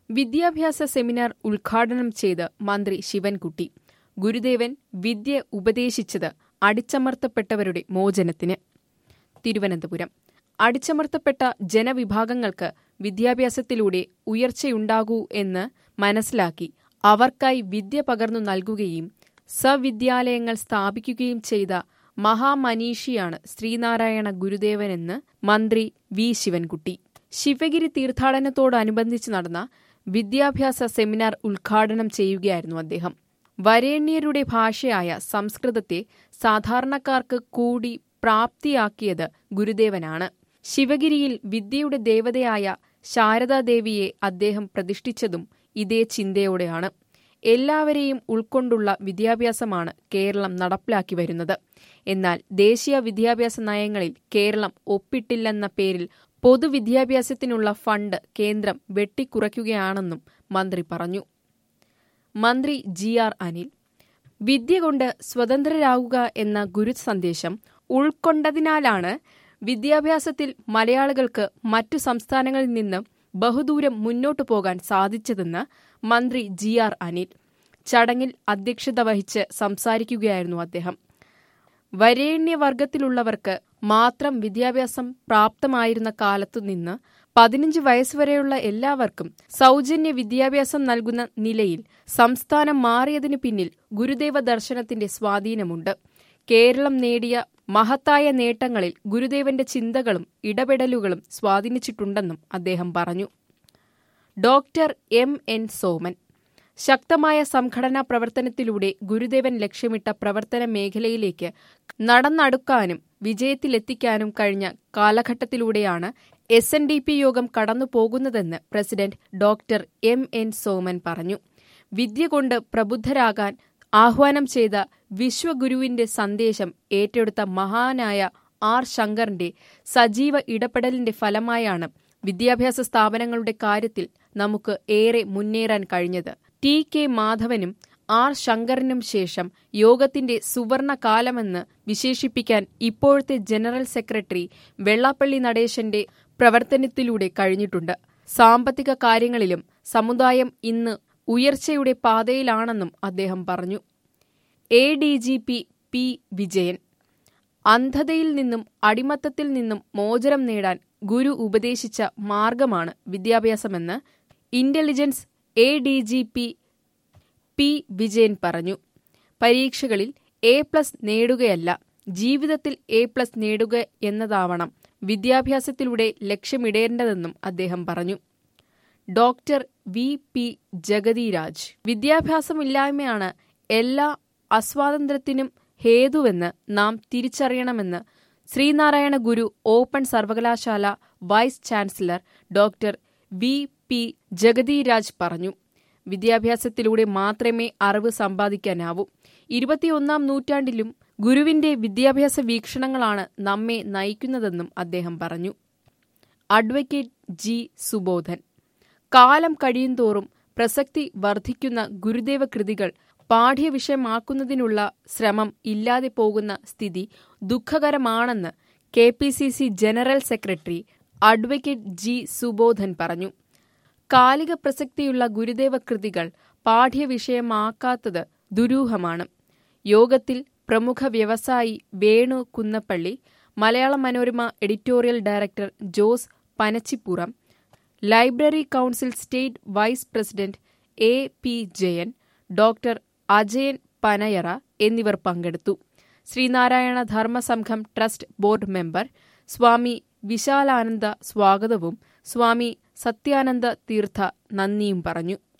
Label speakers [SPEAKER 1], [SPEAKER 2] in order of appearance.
[SPEAKER 1] വിദ്യാഭ്യാസ സെമിനാർ ഉദ്ഘാടനം ചെയ്ത് മന്ത്രി ശിവൻകുട്ടി ഗുരുദേവൻ വിദ്യ ഉപദേശിച്ചത് അടിച്ചമർത്തപ്പെട്ടവരുടെ മോചനത്തിന് തിരുവനന്തപുരം അടിച്ചമർത്തപ്പെട്ട ജനവിഭാഗങ്ങൾക്ക് വിദ്യാഭ്യാസത്തിലൂടെ ഉയർച്ചയുണ്ടാകൂ എന്ന് മനസ്സിലാക്കി അവർക്കായി വിദ്യ പകർന്നു നൽകുകയും സവിദ്യാലയങ്ങൾ സ്ഥാപിക്കുകയും ചെയ്ത മഹാമനീഷിയാണ് ശ്രീനാരായണ ഗുരുദേവനെന്ന് മന്ത്രി വി ശിവൻകുട്ടി ശിവഗിരി തീർത്ഥാടനത്തോടനുബന്ധിച്ച് നടന്ന വിദ്യാഭ്യാസ സെമിനാർ ഉദ്ഘാടനം ചെയ്യുകയായിരുന്നു അദ്ദേഹം വരേണ്യരുടെ ഭാഷയായ സംസ്കൃതത്തെ സാധാരണക്കാർക്ക് കൂടി പ്രാപ്തിയാക്കിയത് ഗുരുദേവനാണ് ശിവഗിരിയിൽ വിദ്യയുടെ ദേവതയായ ശാരദാദേവിയെ അദ്ദേഹം പ്രതിഷ്ഠിച്ചതും ഇതേ ചിന്തയോടെയാണ് എല്ലാവരെയും ഉൾക്കൊണ്ടുള്ള വിദ്യാഭ്യാസമാണ് കേരളം നടപ്പിലാക്കി വരുന്നത് എന്നാൽ ദേശീയ വിദ്യാഭ്യാസ നയങ്ങളിൽ കേരളം ഒപ്പിട്ടില്ലെന്ന പേരിൽ പൊതുവിദ്യാഭ്യാസത്തിനുള്ള ഫണ്ട് കേന്ദ്രം വെട്ടിക്കുറയ്ക്കുകയാണെന്നും മന്ത്രി പറഞ്ഞു മന്ത്രി ജി ആർ അനിൽ വിദ്യ കൊണ്ട് സ്വതന്ത്രരാകുക എന്ന ഗുരു സന്ദേശം ഉൾക്കൊണ്ടതിനാലാണ് വിദ്യാഭ്യാസത്തിൽ മലയാളികൾക്ക് മറ്റു സംസ്ഥാനങ്ങളിൽ നിന്ന് ബഹുദൂരം മുന്നോട്ടു പോകാൻ സാധിച്ചതെന്ന് മന്ത്രി ജി ആർ അനിൽ ചടങ്ങിൽ അധ്യക്ഷത വഹിച്ച് സംസാരിക്കുകയായിരുന്നു അദ്ദേഹം വരേണ്യവർഗത്തിലുള്ളവർക്ക് മാത്രം വിദ്യാഭ്യാസം പ്രാപ്തമായിരുന്ന കാലത്തുനിന്ന് പതിനഞ്ച് വയസ്സുവരെയുള്ള എല്ലാവർക്കും സൗജന്യ വിദ്യാഭ്യാസം നൽകുന്ന നിലയിൽ സംസ്ഥാനം മാറിയതിനു പിന്നിൽ ഗുരുദേവ ദർശനത്തിന്റെ സ്വാധീനമുണ്ട് കേരളം നേടിയ മഹത്തായ നേട്ടങ്ങളിൽ ഗുരുദേവന്റെ ചിന്തകളും ഇടപെടലുകളും സ്വാധീനിച്ചിട്ടുണ്ടെന്നും അദ്ദേഹം പറഞ്ഞു ഡോക്ടർ എം എൻ സോമൻ ശക്തമായ സംഘടനാ പ്രവർത്തനത്തിലൂടെ ഗുരുദേവൻ ലക്ഷ്യമിട്ട പ്രവർത്തന മേഖലയിലേക്ക് നടന്നടുക്കാനും വിജയത്തിലെത്തിക്കാനും കഴിഞ്ഞ കാലഘട്ടത്തിലൂടെയാണ് എസ് എൻ ഡി പി യോഗം കടന്നുപോകുന്നതെന്ന് president doctor M N Soman പറഞ്ഞു വിദ്യ കൊണ്ട് പ്രബുദ്ധരാകാൻ ആഹ്വാനം ചെയ്ത വിശ്വഗുരുവിന്റെ സന്ദേശം ഏറ്റെടുത്ത മഹാനായ ആർ ശങ്കറിന്റെ സജീവ ഇടപെടലിന്റെ ഫലമായാണ് വിദ്യാഭ്യാസ സ്ഥാപനങ്ങളുടെ കാര്യത്തിൽ നമുക്ക് ഏറെ മുന്നേറാൻ കഴിഞ്ഞത് ടി കെ മാധവനും ആർ ശങ്കറിനും ശേഷം യോഗത്തിന്റെ സുവർണ കാലമെന്ന് വിശേഷിപ്പിക്കാൻ ഇപ്പോഴത്തെ ജനറൽ സെക്രട്ടറി വെള്ളാപ്പള്ളി നടേശന്റെ പ്രവർത്തനത്തിലൂടെ കഴിഞ്ഞിട്ടുണ്ട് സാമ്പത്തിക കാര്യങ്ങളിലും സമുദായം ഇന്ന് ഉയർച്ചയുടെ പാതയിലാണെന്നും അദ്ദേഹം പറഞ്ഞു A D G P P Vijayan അന്ധതയിൽ നിന്നും അടിമത്തത്തിൽ നിന്നും മോചനം നേടാൻ ഗുരു ഉപദേശിച്ച മാർഗമാണ് വിദ്യാഭ്യാസമെന്ന് intelligence A D G P P Vijayan പറഞ്ഞു പരീക്ഷകളിൽ എ പ്ലസ് നേടുകയല്ല ജീവിതത്തിൽ എ പ്ലസ് നേടുക എന്നതാവണം വിദ്യാഭ്യാസത്തിലൂടെ ലക്ഷ്യമിടേണ്ടതെന്നും അദ്ദേഹം പറഞ്ഞു ഡോക്ടർ വി പി ജഗതിരാജ് വിദ്യാഭ്യാസമില്ലായ്മയാണ് എല്ലാ അസ്വാതന്ത്ര്യത്തിനും ഹേതുവെന്ന് നാം തിരിച്ചറിയണമെന്ന് ശ്രീനാരായണ ഗുരു ഓപ്പൺ സർവകലാശാല vice chancellor doctor V P Jagathiraj പറഞ്ഞു വിദ്യാഭ്യാസത്തിലൂടെ മാത്രമേ അറിവ് സമ്പാദിക്കാനാവൂ ഇരുപത്തിയൊന്നാം നൂറ്റാണ്ടിലും ഗുരുവിന്റെ വിദ്യാഭ്യാസ വീക്ഷണങ്ങളാണ് നമ്മെ നയിക്കുന്നതെന്നും അദ്ദേഹം പറഞ്ഞു അഡ്വക്കേറ്റ് ജി സുബോധൻ കാലം കഴിയുന്തോറും പ്രസക്തി വർദ്ധിക്കുന്ന ഗുരുദേവ കൃതികൾ പാഠ്യവിഷയമാക്കുന്നതിനുള്ള ശ്രമം ഇല്ലാതെ പോകുന്ന സ്ഥിതി ദുഃഖകരമാണെന്ന് K P C C general secretary advocate G Subodhan പറഞ്ഞു കാലിക പ്രസക്തിയുള്ള ഗുരുദേവ കൃതികൾ പാഠ്യവിഷയമാക്കാത്തത് ദുരൂഹമാണ് യോഗത്തിൽ പ്രമുഖ വ്യവസായി Venu Kunnappally Malayala Manorama editorial director Jose Panachippuram library council state vice president A P Jayan doctor Ajayan Panayara എന്നിവർ പങ്കെടുത്തു Sreenarayana Dharmasangham trust board member Swami Vishalananda സ്വാഗതവും സ്വാമി സത്യാനന്ദ തീർത്ഥ നന്ദിയും പറഞ്ഞു